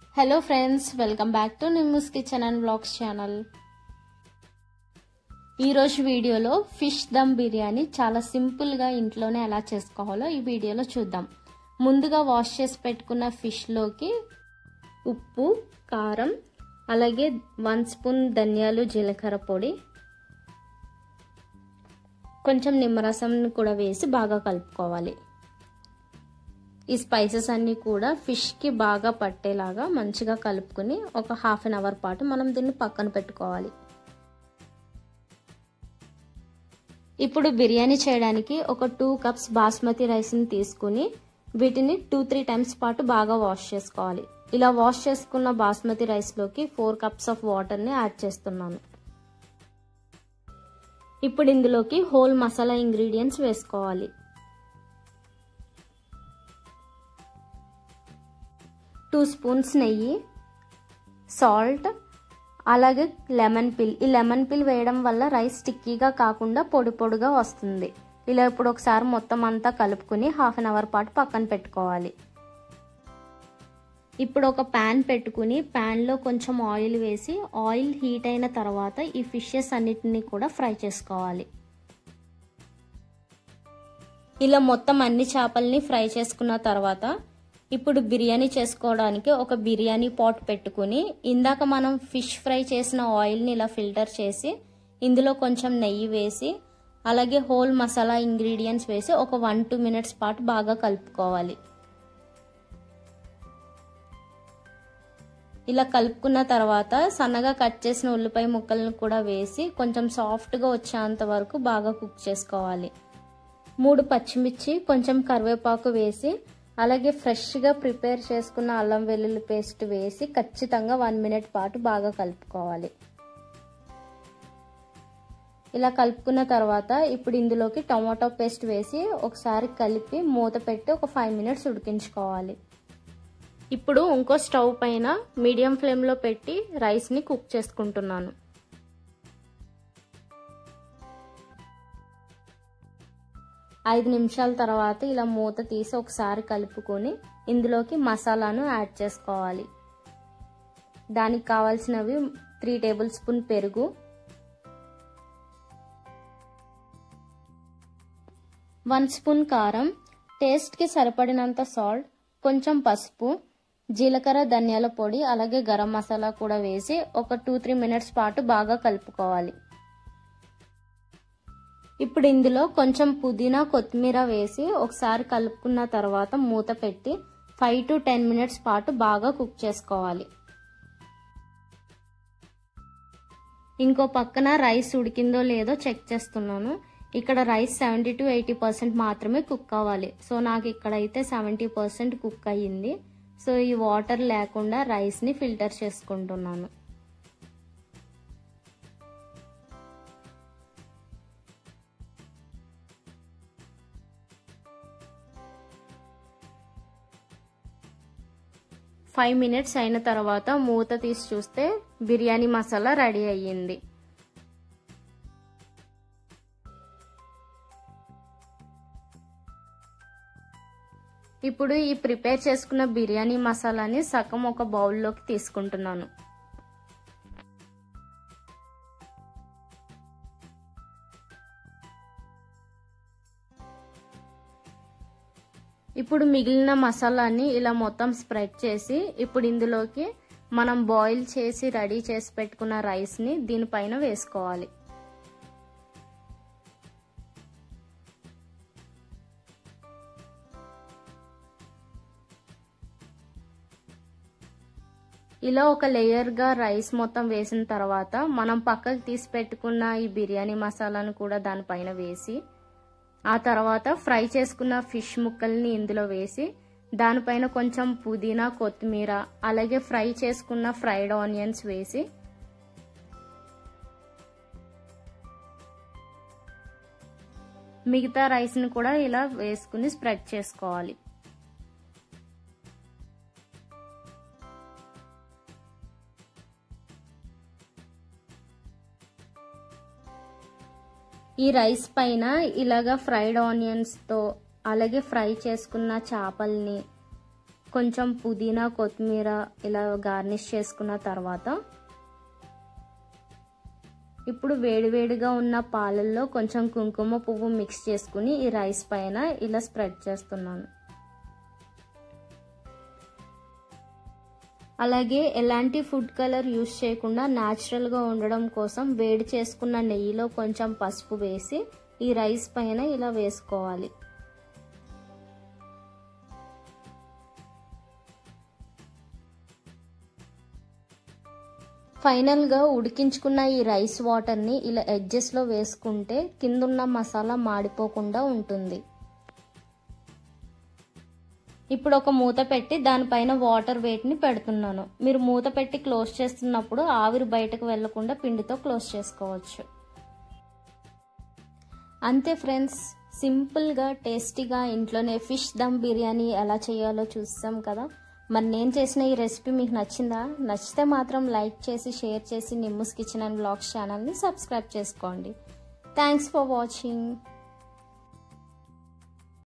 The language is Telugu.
hello friends welcome back to Nimmu's kitchen and blogs channel ఈరోజు వీడియోలో ఫిష్ దమ్ బిర్యానీ చాలా సింపుల్గా ఇంట్లోనే ఎలా చేసుకోవాలో ఈ వీడియోలో చూద్దాం ముందుగా వాష్ చేసి పెట్టుకున్న ఫిష్లోకి ఉప్పు కారం అలాగే వన్ స్పూన్ ధనియాలు జీలకర్ర పొడి కొంచెం నిమ్మరసం కూడా వేసి బాగా కలుపుకోవాలి ఈ స్పైసెస్ అన్నీ కూడా ఫిష్కి బాగా పట్టేలాగా మంచిగా కలుపుకుని ఒక హాఫ్ అన్ అవర్ పాటు మనం దీన్ని పక్కన పెట్టుకోవాలి ఇప్పుడు బిర్యానీ చేయడానికి ఒక టూ కప్స్ బాస్మతి రైస్ని తీసుకుని వీటిని టూ త్రీ టైమ్స్ పాటు బాగా వాష్ చేసుకోవాలి ఇలా వాష్ చేసుకున్న బాస్మతి రైస్లోకి ఫోర్ కప్స్ ఆఫ్ వాటర్ని యాడ్ చేస్తున్నాను ఇప్పుడు ఇందులోకి హోల్ మసాలా ఇంగ్రీడియంట్స్ వేసుకోవాలి టూ స్పూన్స్ నెయ్యి సాల్ట్ అలాగే లెమన్ పిల్ ఈ లెమన్ పిల్ వేయడం వల్ల రైస్ స్టిక్కీగా కాకుండా పొడి పొడిగా వస్తుంది ఇలా ఇప్పుడు ఒకసారి మొత్తం అంతా కలుపుకుని హాఫ్ అన్ అవర్ పాటు పక్కన పెట్టుకోవాలి ఇప్పుడు ఒక ప్యాన్ పెట్టుకుని ప్యాన్లో కొంచెం ఆయిల్ వేసి ఆయిల్ హీట్ అయిన తర్వాత ఈ ఫిషెస్ అన్నిటిని కూడా ఫ్రై చేసుకోవాలి ఇలా మొత్తం అన్ని చేపల్ని ఫ్రై చేసుకున్న తర్వాత ఇప్పుడు బిర్యానీ చేసుకోవడానికి ఒక బిర్యానీ పాట్ పెట్టుకుని ఇందాక మనం ఫిష్ ఫ్రై చేసిన ఆయిల్ని ఇలా ఫిల్టర్ చేసి ఇందులో కొంచెం నెయ్యి వేసి అలాగే హోల్ మసాలా ఇంగ్రీడియంట్స్ వేసి ఒక వన్ టూ మినిట్స్ పాటు బాగా కలుపుకోవాలి ఇలా కలుపుకున్న తర్వాత సన్నగా కట్ చేసిన ఉల్లిపాయ ముక్కలను కూడా వేసి కొంచెం సాఫ్ట్గా వచ్చేంత వరకు బాగా కుక్ చేసుకోవాలి మూడు పచ్చిమిర్చి కొంచెం కరివేపాకు వేసి అలాగే ఫ్రెష్గా ప్రిపేర్ చేసుకున్న అల్లం వెల్లుల్లి పేస్ట్ వేసి ఖచ్చితంగా వన్ మినిట్ పాటు బాగా కలుపుకోవాలి ఇలా కలుపుకున్న తర్వాత ఇప్పుడు ఇందులోకి టమాటో పేస్ట్ వేసి ఒకసారి కలిపి మూత పెట్టి ఒక ఫైవ్ మినిట్స్ ఉడికించుకోవాలి ఇప్పుడు ఇంకో స్టవ్ పైన మీడియం ఫ్లేమ్లో పెట్టి రైస్ని కుక్ చేసుకుంటున్నాను ఐదు నిమిషాల తర్వాత ఇలా మూత తీసి ఒకసారి కలుపుకొని ఇందులోకి మసాలాను యాడ్ చేసుకోవాలి దానికి కావాల్సినవి త్రీ టేబుల్ స్పూన్ పెరుగు వన్ స్పూన్ కారం టేస్ట్కి సరిపడినంత సాల్ట్ కొంచెం పసుపు జీలకర్ర ధనియాల పొడి అలాగే గరం మసాలా కూడా వేసి ఒక టూ త్రీ మినిట్స్ పాటు బాగా కలుపుకోవాలి ఇప్పుడు ఇందులో కొంచెం పుదీనా కొత్తిమీర వేసి ఒకసారి కలుపుకున్న తర్వాత మూత పెట్టి ఫైవ్ టు టెన్ మినిట్స్ పాటు బాగా కుక్ చేసుకోవాలి ఇంకో పక్కన రైస్ ఉడికిందో లేదో చెక్ చేస్తున్నాను ఇక్కడ rice seventy to eighty percent మాత్రమే కుక్ అవ్వాలి సో నాకు ఇక్కడైతే సెవెంటీ పర్సెంట్ కుక్ అయ్యింది సో ఈ వాటర్ లేకుండా రైస్ని ఫిల్టర్ చేసుకుంటున్నాను ఫైవ్ మినిట్స్ అయిన తర్వాత మూత తీసి చూస్తే బిర్యానీ మసాలా రెడీ అయ్యింది ఇప్పుడు ఈ ప్రిపేర్ చేసుకున్న బిర్యానీ మసాలాని సగం ఒక బౌల్లోకి తీసుకుంటున్నాను ఇప్పుడు మిగిలిన మసాలాని ఇలా మొత్తం స్ప్రెడ్ చేసి ఇప్పుడు ఇందులోకి మనం బాయిల్ చేసి రెడీ చేసి పెట్టుకున్న రైస్ని దీనిపైన వేసుకోవాలి ఇలా ఒక లేయర్గా రైస్ మొత్తం వేసిన తర్వాత మనం పక్కకు తీసి పెట్టుకున్న ఈ బిర్యానీ మసాలాను కూడా దానిపైన వేసి ఆ తర్వాత ఫ్రై చేసుకున్న ఫిష్ ముక్కల్ని ఇందులో వేసి దానిపైన కొంచెం పుదీనా కొత్తిమీర అలాగే ఫ్రై చేసుకున్న ఫ్రైడ్ ఆనియన్స్ వేసి మిగతా రైస్ని కూడా ఇలా వేసుకుని స్ప్రెడ్ చేసుకోవాలి ఈ రైస్ పైన ఇలాగా ఫ్రైడ్ ఆనియన్స్తో అలాగే ఫ్రై చేసుకున్న చేపల్ని కొంచెం పుదీనా కొత్తిమీర ఇలా గార్నిష్ చేసుకున్న తర్వాత ఇప్పుడు వేడివేడిగా ఉన్న పాలల్లో కొంచెం కుంకుమ పువ్వు మిక్స్ చేసుకుని ఈ రైస్ పైన ఇలా స్ప్రెడ్ చేస్తున్నాను అలాగే ఎలాంటి ఫుడ్ కలర్ యూస్ చేయకుండా న్యాచురల్గా ఉండడం కోసం వేడి చేసుకున్న నెయ్యిలో కొంచెం పసుపు వేసి ఈ రైస్ పైన ఇలా వేసుకోవాలి ఫైనల్గా ఉడికించుకున్న ఈ రైస్ వాటర్ని ఇలా ఎడ్జెస్లో వేసుకుంటే కిందున్న మసాలా మాడిపోకుండా ఉంటుంది ఇప్పుడు ఒక మూత పెట్టి దానిపైన వాటర్ వెయిట్ని పెడుతున్నాను మీరు మూత పెట్టి క్లోజ్ చేస్తున్నప్పుడు ఆవిరి బయటకు వెళ్లకుండా పిండితో క్లోజ్ చేసుకోవచ్చు అంతే ఫ్రెండ్స్ సింపుల్గా టేస్టీగా ఇంట్లోనే ఫిష్ దమ్ బిర్యానీ ఎలా చేయాలో చూసాం కదా మరి నేను చేసిన ఈ రెసిపీ మీకు నచ్చిందా నచ్చితే మాత్రం లైక్ చేసి షేర్ చేసి నిమ్ముస్ కిచెన్ అండ్ బ్లాగ్స్ ఛానల్ని సబ్స్క్రైబ్ చేసుకోండి థ్యాంక్స్ ఫర్ వాచింగ్